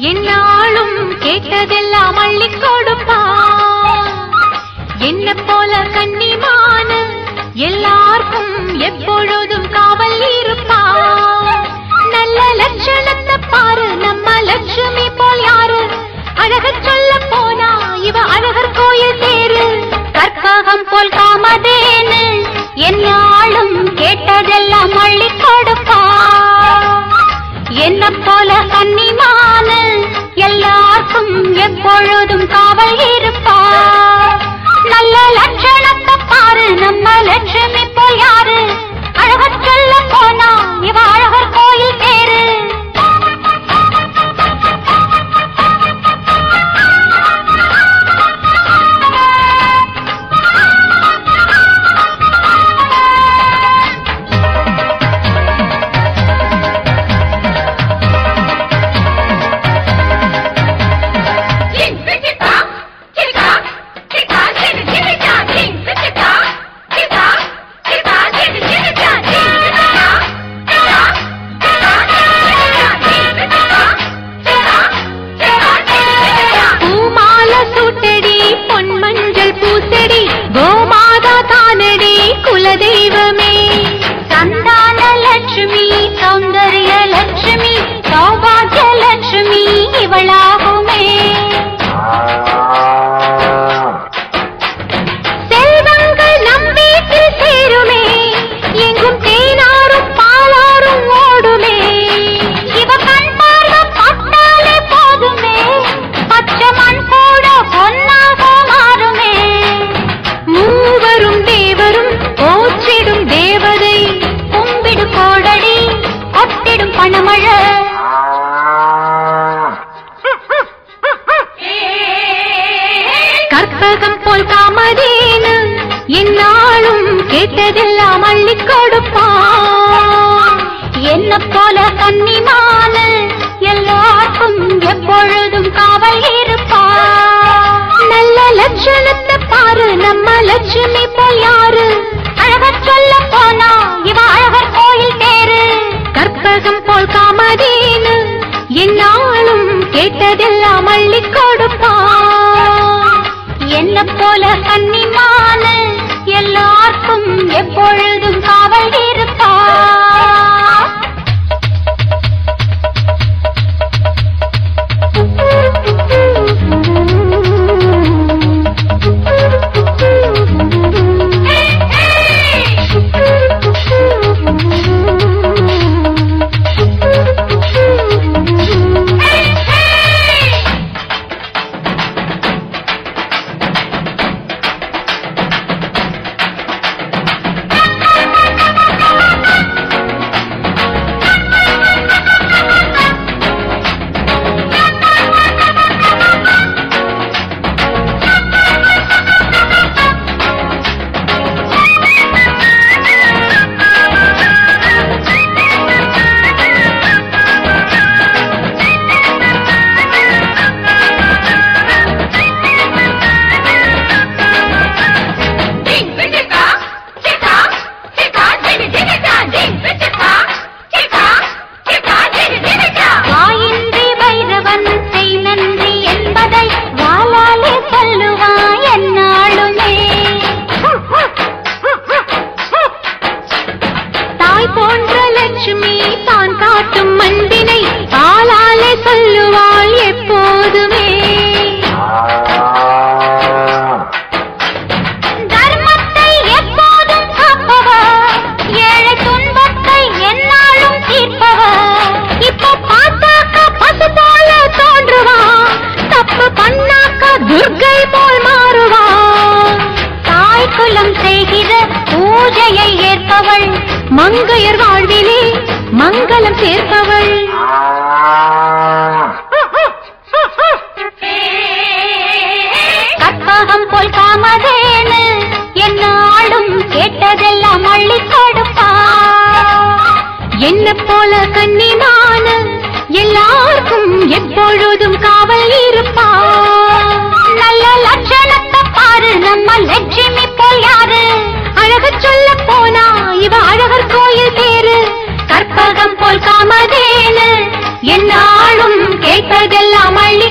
என்னாலும் கேட்டதெல்லாம் அள்ளி கொடுப்பா என்ன போல கன்னிமான எல்லாருக்கும் எப்பொழுதும் காவல் இருப்பா நல்ல லட்சணத்தை பாரு நம்ம லட்சுமி போல் யாரு அழகச் சொல்ல போனா இவ அழகர் கோயில் தேரு கற்பகம் போல் காமதேனு என்னாலும் கேட்டதெல்லாம் அள்ளி கொடுப்பா என்ன போல கன்னிமான எல்லாருக்கும் எப்பொழுதும் காவல் இருப்பா நல்ல லட்சணத்தை பாரு நம்ம லட்சுமி போல் யாரு அழகச் சொல்ல போனா இவ அழகர் கோயில் தேரு பூமால சூட்டடி பொன் மஞ்சள் பூசடி கோமாதா தானடி குலதெய்வமே சந்தான லட்சுமி சௌந்தர்ய லட்சுமி சௌபாகிய லட்சுமி இவளாகுமே செல்வங்கள் நம் வீட்டில் சேருமே எங்கும் தேனாரும் பாலாரும் ஓடுமே இவ கண் பார்வை பட்டாலே போதுமே பச்சை மண் கூட பொன்னாக மாறுமே மூவரும் தேவரும் போற்றிடும் தேவதை கும்பிடு கோடடி கொட்டிடும் பணமழை கற்பகம் போல் காமதேனு என்னாலும் கேட்டதெல்லாம் அள்ளி கொடுப்பா என்ன போல கன்னிமான எல்லாருக்கும் எப்பொழுதும் காவல் இருப்பா நல்ல லட்சணத்தை பாரு நம்ம லட்சுமி போல் யாரு அழகச் சொல்ல போனா இவ அழகர் கோயில் தேரு கற்பகம் போல் காமதேனு என்னாலும் கேட்டதெல்லாம் அள்ளி கொடுப்பா என்ன போல கன்னிமான எல்லாருக்கும் எப்பொழுதும் காவல் இருப்பா வாயின்றி வைரவன் செய் நன்றி என்பதை வாளாலே சொல்லுவாய் என்னாலுமே தாய் போன்ற லட்சுமி தான் காட்டும் அன்பினை பாலாலே சொல்லுவாள் எப்போதுமே தர்மத்தை எப்போதும் காப்பவர் ஏழை துன்பத்தை என்னாலும் தீர்ப்பவர் இப்போ பார்த்தாக்க பசு போல தோன்றுவா தப்பு பண்ணாக்க துர்கை போல் மாறுவா தாய் குலம் செய்கிற பூஜையை ஏற்பவள் மங்கையர் வாழ்விலே மங்களம் சேர்ப்பவள் கற்பகம் போல் காமதேனு என்னாலும் கேட்டதெல்லாம் அள்ளி கொடுப்பா என்ன போல கன்னிமான எல்லாருக்கும் எப்பொழுதும் காவல் இருப்பா நல்ல லட்சணத்தை பாரு நம்ம லட்சுமி போல் யாரு அழகச் சொல்ல போனா இவ அழகர் கோயில் தேரு கற்பகம் போல் காமதேனு என்னாலும் கேட்ட கேட்பதெல்லாம் அள்ளி